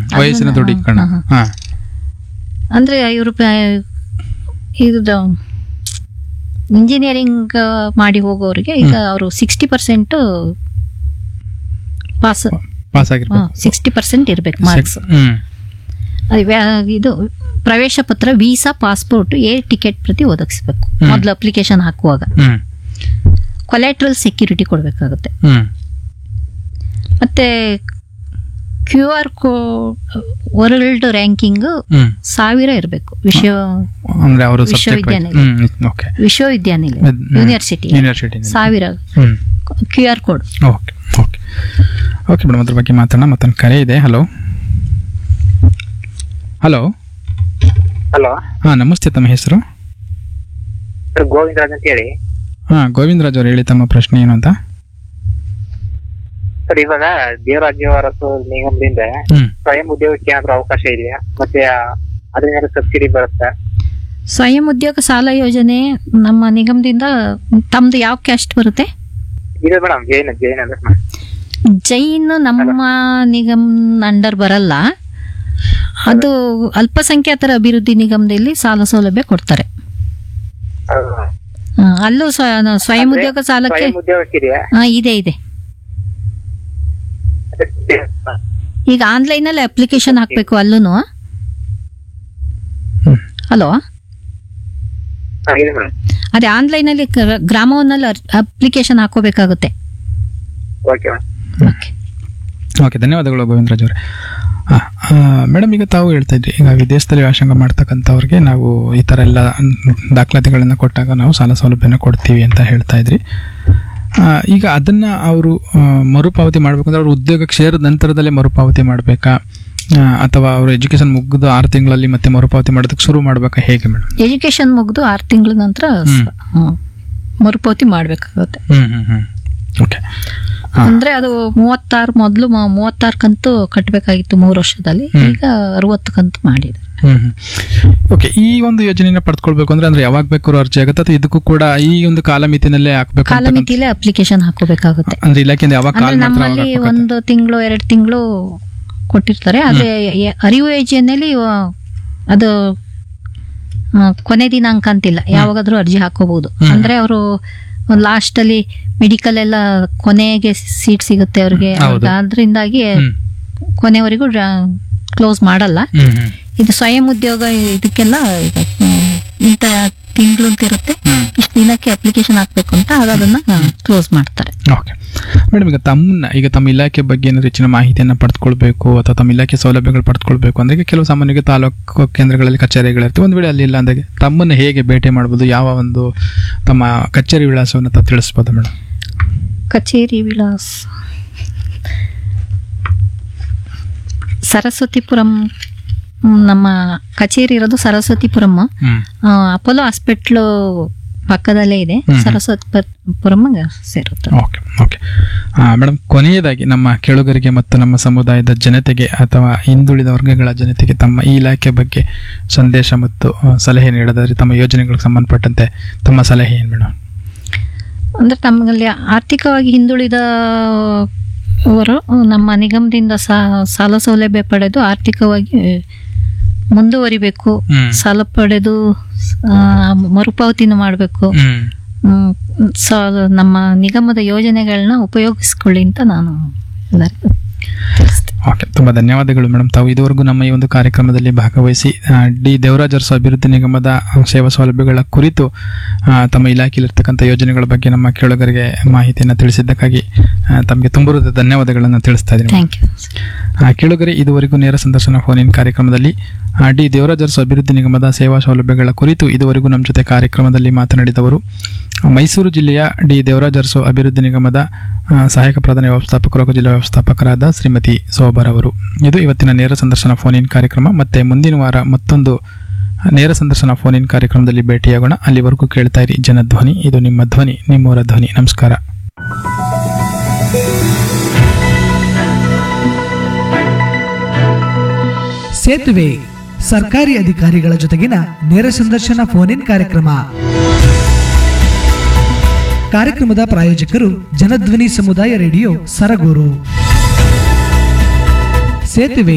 ವಯಸ್ಸಿನ ದೃಢೀಕರಣ ಹಾ, ಹಾ ಅಂದ್ರೆ ಇವರು ಇದು ಇಂಜಿನಿಯರಿಂಗ್ ಮಾಡಿ ಹೋಗೋರಿಗೆ ಈಗ ಅವರು ಸಿಕ್ಸ್ಟಿ ಪರ್ಸೆಂಟ್ ಪಾಸ್ ಪಾಸ್ ಆಗಿರ್ಬೇಕು ಸಿಕ್ಸ್ಟಿ ಪರ್ಸೆಂಟ್ ಇರ್ಬೇಕು ಮಾರ್ಕ್ಸ್ ಹ್ಮ್ ಅದು ವ್ಯಾ- ಇದು ಪ್ರವೇಶ ಪತ್ರ ವೀಸಾ ಪಾಸ್ಪೋರ್ಟ್ ಏರ್ ಟಿಕೆಟ್ ಪ್ರತಿ ಒದಗಿಸ್ಬೇಕು ಹ್ಮ್. ಮೊದಲು ಅಪ್ಲಿಕೇಶನ್ ಹಾಕುವಾಗ ಹ್ಮ್ ಕೊಲೆಟ್ರಲ್ ಸೆಕ್ಯೂರಿಟಿ ಕೊಡಬೇಕಾಗುತ್ತೆ ಹ್ಮ್ ಮತ್ತೆ Q R code world ranking ಹ್ಮ್ ಸಾವಿರ ಇರಬೇಕು ವಿಶ್ವ ಅಂದ್ರೆ ಅವರು ಸಬ್ಜೆಕ್ಟ್ ವಿಶ್ವವಿದ್ಯಾನಿಲಯ. ಹ್ಮ್ ಓಕೆ ವಿಶ್ವವಿದ್ಯಾನಿಲಯ ಅದ್- ಹ್ಮ್. ಯೂನಿವರ್ಸಿಟಿ ಯೂನಿವರ್ಸಿಟಿ ಸಾವಿರ ಹ್ಮ್ Q R code okay okay okay madam ಅದ್ರ ಬಗ್ಗೆ ಮಾತಾಡೋಣ ಮತ್ತೊಂದು ಕರೆ ಇದೆ ಹಲೋ ಹಲೋ ಹಲೋ ಹಾಂ ನಮಸ್ತೆ ತಮ್ಮ ಹೆಸರು ಸರ್ ಗೋವಿಂದರಾಜ್ ಅಂತ ಹೇಳಿ ಹಾಂ ಗೋವಿಂದರಾಜ್ ಅವ್ರು ಹೇಳಿ ತಮ್ಮ ಪ್ರಶ್ನೆ ಏನು ಅಂತ ಸರ್ ಇವಾಗ ದೇವರಾಜ್ಯ ಅರಸು ನಿಗಮದಿಂದ ಹ್ಮ್ ಸ್ವಯಂ ಉದ್ಯೋಗಕ್ಕೆ ಏನಾದ್ರು ಅವಕಾಶ ಇದೆಯಾ ಮತ್ತೆ ಅದರಿಂದ ಸಬ್ಸಿಡಿ ಬರುತ್ತಾ ಸ್ವಯಂ ಉದ್ಯೋಗ ಸಾಲ ಯೋಜನೆ ನಮ್ಮ ನಿಗಮದಿಂದ ತಮ್ದು ಯಾವ ಕ್ಯಾಸ್ಟ್ ಬರುತ್ತೆ ಇದೆ ಮೇಡಮ್ ಜೈನ್ ಜೈನ್ ಅಂದ್ರೆ ಮೇಡಮ್ ಜೈನ್ ನಮ್ಮ ನಿಗಮ್ ಅಂಡರ್ ಬರಲ್ಲ ಅದು ಅಲ್ಪಸಂಖ್ಯಾತರ ಅಭಿವೃದ್ಧಿ ನಿಗಮದಲ್ಲಿ ಸಾಲ ಸೌಲಭ್ಯ ಕೊಡ್ತಾರೆ ಆ, ಅಲ್ಲೂ ಸ್ವ- ಸ್ವಯಂ ಉದ್ಯೋಗ ಸಾಲಕ್ಕೆ ಸ್ವಯಂ ಉದ್ಯೋಗಕ್ಕೆ ಇದೆಯಾ ಆ, ಇದೆ ಇದೆ ಈಗ ಆನ್ಲೈನ್ ಅಲ್ಲಿ ಅಪ್ಲಿಕೇಶನ್ ಹಾಕ್ಬೇಕು ಅಲ್ಲೂ ಹ್ಮ್. ಹಲೋ ಹಾ, ಇದೆ ಮೇಡಮ್ ಅದೇ ಆನ್ಲೈನ್ ಅಲ್ಲಿ ಗ್ರ- ಗ್ರಾಮವನ್ನಲ್ಲಿ ಅಪ್ಲಿಕೇಶನ್ ಹಾಕೋಬೇಕಾಗುತ್ತೆ ಓಕೆ ಮೇಡಮ್ ಓಕೆ ಓಕೆ ಧನ್ಯವಾದಗಳು ಗೋವಿಂದರಾಜ್ ಅವರೇ ಮೇಡಮ್ ಈಗ ತಾವು ಹೇಳ್ತಾ ಇದ್ರಿ ಈಗ ವಿದೇಶದಲ್ಲಿ ವ್ಯಾಸಂಗ ಮಾಡ್ತಕ್ಕಂಥವ್ರಿಗೆ ನಾವು ಈ ಥರ ಎಲ್ಲ ದಾಖಲಾತಿಗಳನ್ನು ಕೊಟ್ಟಾಗ ನಾವು ಸಾಲ ಸೌಲಭ್ಯನ ಕೊಡ್ತೀವಿ ಅಂತ ಹೇಳ್ತಾ ಇದ್ರಿ ಆ, ಈಗ ಅದನ್ನ ಅವರು ಮರುಪಾವತಿ ಮಾಡ್ಬೇಕಂದ್ರೆ ಅವ್ರ ಉದ್ಯೋಗಕ್ಕೆ ಸೇರಿದ ನಂತರದಲ್ಲೇ ಮರುಪಾವತಿ ಮಾಡಬೇಕಾ ಅಥವಾ ಅವರು ಎಜುಕೇಶನ್ ಮುಗಿದು ಆರು ತಿಂಗಳಲ್ಲಿ ಮತ್ತೆ ಮರುಪಾವತಿ ಮಾಡೋದಕ್ಕೆ ಶುರು ಮಾಡ್ಬೇಕಾ ಹೇಗೆ ಮೇಡಮ್ ಎಜುಕೇಶನ್ ಮುಗಿದು ಆರು ತಿಂಗಳ ನಂತರ ಸ- ಹ್ಮ್. ಮರುಪಾವತಿ ಮಾಡ್ಬೇಕಾಗುತ್ತೆ ಹ್ಮ್ ಹ್ಮ್ ಹ್ಮ್ ಓಕೆ ಹಾ. ಅಂದ್ರೆ ಅದು ಮೂವತ್ತಾರು ಮೊದಲು ಮೂವತ್ತಾರು ಕಂತು ಕಟ್ಟಬೇಕಾಗಿತ್ತು ಮೂರು ವರ್ಷದಲ್ಲಿ ಹ್ಮ್. ಈಗ ಅರವತ್ತು ಕಂತು ಮಾಡಿದೆ ಹ್ಮ್ ಓಕೆ ಈ ಒಂದು ಯೋಜನೆನ ಪಡ್ಕೊಳ್ಬೇಕು ಅಂದ್ರೆ ಅಂದ್ರೆ ಯಾವಾಗ ಬೇಕಾದ್ರೂ ಅರ್ಜಿ ಆಗುತ್ತೆ ಅಥವಾ ಇದಕ್ಕೂ ಕೂಡ ಈ ಒಂದು ಕಾಲಮಿತಿನಲ್ಲೇ ಹಾಕ್ಬೇಕು ಅಂತಕ್ಕಂಥ- ಕಾಲಮಿತಿಲೇ ಅಪ್ಲಿಕೇಶನ್ ಹಾಕೋಬೇಕಾಗುತ್ತೆ ಅಂದ್ರೆ ಇಲಾಖೆಯಿಂದ ಯಾವಾಗ ಅಂದ್ರೆ ಕಾಲ್ ಮಾಡ್ತಾರೆ ಅವಾಗ ನಮ್ಮಲ್ಲಿ ಹಾಕ್ಬೇಕಾಗುತ್ತೆ. ಒಂದು ತಿಂಗಳು ಎರಡು ತಿಂಗಳು ಕೊಟ್ಟಿರ್ತಾರೆ ಅದೇ ಯ- ಅರಿವು ಯೋಜನೆಯಲ್ಲಿ ಆ, ಅದು ಆ, ಕೊನೆ ದಿನಾಂಕ ಅಂತಿಲ್ಲ ಯಾವಾಗಾದ್ರೂ ಅರ್ಜಿ ಹಾಕೋಬಹುದು ಹ್ಮ್. ಅಂದ್ರೆ ಅವರು ಲಾಸ್ಟ್ ಅಲ್ಲಿ ಮೆಡಿಕಲ್ ಎಲ್ಲ ಕೊನೆಗೆ ಸೀಟ್ ಸಿಗುತ್ತೆ ಅವ್ರಿಗೆ ಹೌದು. ಅದರಿಂದಾಗಿ ಹ್ಮ್. ಕೊನೆವರೆಗೂ ಕ್ಲೋಸ್ ಮಾಡಲ್ಲ ಹ್ಮ್ ಹ್ಮ್ ಇದು ಸ್ವಯಂ ಉದ್ಯೋಗ ಇದಕ್ಕೆಲ್ಲ ಈಗ, ಹ್ಮ್, ಇಂಥ ತಿಂಗಳು ಅಂತ ಇರುತ್ತೆ ಹ್ಮ್. ಇಷ್ಟು ದಿನಕ್ಕೆ ಅಪ್ಲಿಕೇಶನ್ ಹಾಕ್ಬೇಕು ಅಂತ ಆಗ ಅದನ್ನ ಕ್ಲೋಸ್ ಮಾಡ್ತಾರೆ ಓಕೆ ಮೇಡಮ್ ಈಗ ತಮ್ಮನ್ನ ಈಗ ತಮ್ಮ ಇಲಾಖೆ ಬಗ್ಗೆ ಏನಾದ್ರು ಹೆಚ್ಚಿನ ಮಾಹಿತಿಯನ್ನು ಪಡೆದುಕೊಳ್ಬೇಕು ಅಥವಾ ತಮ್ಮ ಇಲಾಖೆ ಸೌಲಭ್ಯಗಳು ಪಡೆದುಕೊಳ್ಬೇಕು ಅಂದ್ರೆ ಈಗ ಕೆಲವು ಸಾಮಾನ್ಯವಾಗಿ ತಾಲೂಕು ಕೇಂದ್ರಗಳಲ್ಲಿ ಕಚೇರಿಗಳಿರ್ತವೆ ಒಂದು ವೇಳೆ ಅಲ್ಲಿ ಇಲ್ಲ ಅಂದಾಗ ತಮ್ಮನ್ನು ಹೇಗೆ ಭೇಟಿ ಮಾಡ್ಬೋದು ಯಾವ ಒಂದು ತಮ್ಮ ಕಚೇರಿ ವಿಳಾಸವನ್ನು ತಾವು ತಿಳಿಸ್ಬೋದು ಮೇಡಮ್ ಕಚೇರಿ ವಿಳಾಸ ಸರಸ್ವತಿಪುರಂ ಹ್ಮ್, ನಮ್ಮ ಕಚೇರಿ ಇರೋದು ಸರಸ್ವತಿಪುರಂ ಹ್ಮ್ ಆ, ಅಪೋಲೋ ಹಾಸ್ಪಿಟ್ಲು ಪಕ್ಕದಲ್ಲೇ ಇದೆ ಹ್ಮ್. ಸರಸ್ವತಿಪುರಂ ಸೇರುತ್ತೆ ಓಕೆ ಓಕೆ ಮೇಡಮ್ ಕೊನೆಯದಾಗಿ ನಮ್ಮ ಕೇಳುಗರಿಗೆ ಮತ್ತು ನಮ್ಮ ಸಮುದಾಯದ ಜನತೆಗೆ ಅಥವಾ ಹಿಂದುಳಿದ ವರ್ಗಗಳ ಜನತೆಗೆ ತಮ್ಮ ಈ ಇಲಾಖೆ ಬಗ್ಗೆ ಸಂದೇಶ ಮತ್ತು ಆ, ಸಲಹೆ ನೀಡೋದಾದ್ರೆ ತಮ್ಮ ಯೋಜನೆಗಳಿಗೆ ಸಂಬಂಧಪಟ್ಟಂತೆ ತಮ್ಮ ಸಲಹೆ ಏನು ಮೇಡಮ್ ಅಂದ್ರೆ ತಮ್ಮಲ್ಲಿ ಆರ್ಥಿಕವಾಗಿ ಹಿಂದುಳಿದ ಅವರು ನಮ್ಮ ನಿಗಮದಿಂದ ಸಾ- ಸಾಲ ಸೌಲಭ್ಯ ಪಡೆದು ಆರ್ಥಿಕವಾಗಿ ಮುಂದುವರಿಬೇಕು ಹ್ಮ್. ಸಾಲ ಪಡೆದು ಆ, ಮರುಪಾವತಿನ ಮಾಡಬೇಕು ಹ್ಮ್ ಸೊ ನಮ್ಮ ನಿಗಮದ ಯೋಜನೆಗಳನ್ನ ಉಪಯೋಗಿಸ್ಕೊಳ್ಳಿ ಅಂತ ನಾನು ಎಲ್ಲರಿಗೂ ತಿಳಿಸ್ತೀನಿ. ಓಕೆ ತುಂಬ ಧನ್ಯವಾದಗಳು ಮೇಡಮ್ ತಾವು ಇದುವರೆಗೂ ನಮ್ಮ ಈ ಒಂದು ಕಾರ್ಯಕ್ರಮದಲ್ಲಿ ಭಾಗವಹಿಸಿ ಆ, ಡಿ ದೇವರಾಜ್ ಅರಸು ಅಭಿವೃದ್ಧಿ ನಿಗಮದ ಸೇವಾ ಸೌಲಭ್ಯಗಳ ಕುರಿತು ಆ, ತಮ್ಮ ಇಲಾಖೆಯಲ್ಲಿರ್ತಕ್ಕಂಥ ಯೋಜನೆಗಳ ಬಗ್ಗೆ ನಮ್ಮ ಕೇಳುಗರಿಗೆ ಮಾಹಿತಿಯನ್ನು ತಿಳಿಸಿದ್ದಕ್ಕಾಗಿ ಆ, ತಮಗೆ ತುಂಬ ಹೃದಯದ ಧನ್ಯವಾದಗಳನ್ನು ತಿಳಿಸ್ತಾ ಇದ್ದೀನಿ ಥ್ಯಾಂಕ್ ಯು ಆ, ಕೇಳುಗರೆ ಇದುವರೆಗೂ ನೇರ ಸಂದರ್ಶನ ಫೋನ್ ಇನ್ ಕಾರ್ಯಕ್ರಮದಲ್ಲಿ ಆ, ಡಿ ದೇವರಾಜ್ ಅರಸು ಅಭಿವೃದ್ಧಿ ನಿಗಮದ ಸೇವಾ ಸೌಲಭ್ಯಗಳ ಕುರಿತು ಇದುವರೆಗೂ ನಮ್ಮ ಜೊತೆ ಕಾರ್ಯಕ್ರಮದಲ್ಲಿ ಮಾತನಾಡಿದವರು ಮೈಸೂರು ಜಿಲ್ಲೆಯ ಡಿ ದೇವರಾಜ್ ಅರಸು ಅಭಿವೃದ್ಧಿ ನಿಗಮದ ಆ, ಸಹಾಯಕ ಪ್ರಧಾನ ವ್ಯವಸ್ಥಾಪಕರು ಹಾಗೂ ಜಿಲ್ಲಾ ವ್ಯವಸ್ಥಾಪಕರಾದ ಶ್ರೀಮತಿ ಸೋಬರ್ ಅವರು ಇದು ಇವತ್ತಿನ ನೇರ ಸಂದರ್ಶನ ಫೋನ್ ಇನ್ ಕಾರ್ಯಕ್ರಮ ಮತ್ತೆ ಮುಂದಿನ ವಾರ ಮತ್ತೊಂದು ನೇರ ಸಂದರ್ಶನ ಫೋನ್ ಇನ್ ಕಾರ್ಯಕ್ರಮದಲ್ಲಿ ಭೇಟಿಯಾಗೋಣ ಅಲ್ಲಿವರೆಗೂ ಕೇಳ್ತಾ ಇರಿ ಜನಧ್ವನಿ ಇದು ನಿಮ್ಮ ಧ್ವನಿ ನಿಮ್ಮವರ ಧ್ವನಿ ನಮಸ್ಕಾರ ಸೇತುವೆ ಸರ್ಕಾರಿ ಅಧಿಕಾರಿಗಳ ಜೊತೆಗಿನ ನೇರ ಸಂದರ್ಶನ ಫೋನ್ ಇನ್ ಕಾರ್ಯಕ್ರಮ ಕಾರ್ಯಕ್ರಮದ ಪ್ರಾಯೋಜಕರು ಜನಧ್ವನಿ ಸಮುದಾಯ ರೇಡಿಯೋ ಸರಗೂರು ಸೇತುವೆ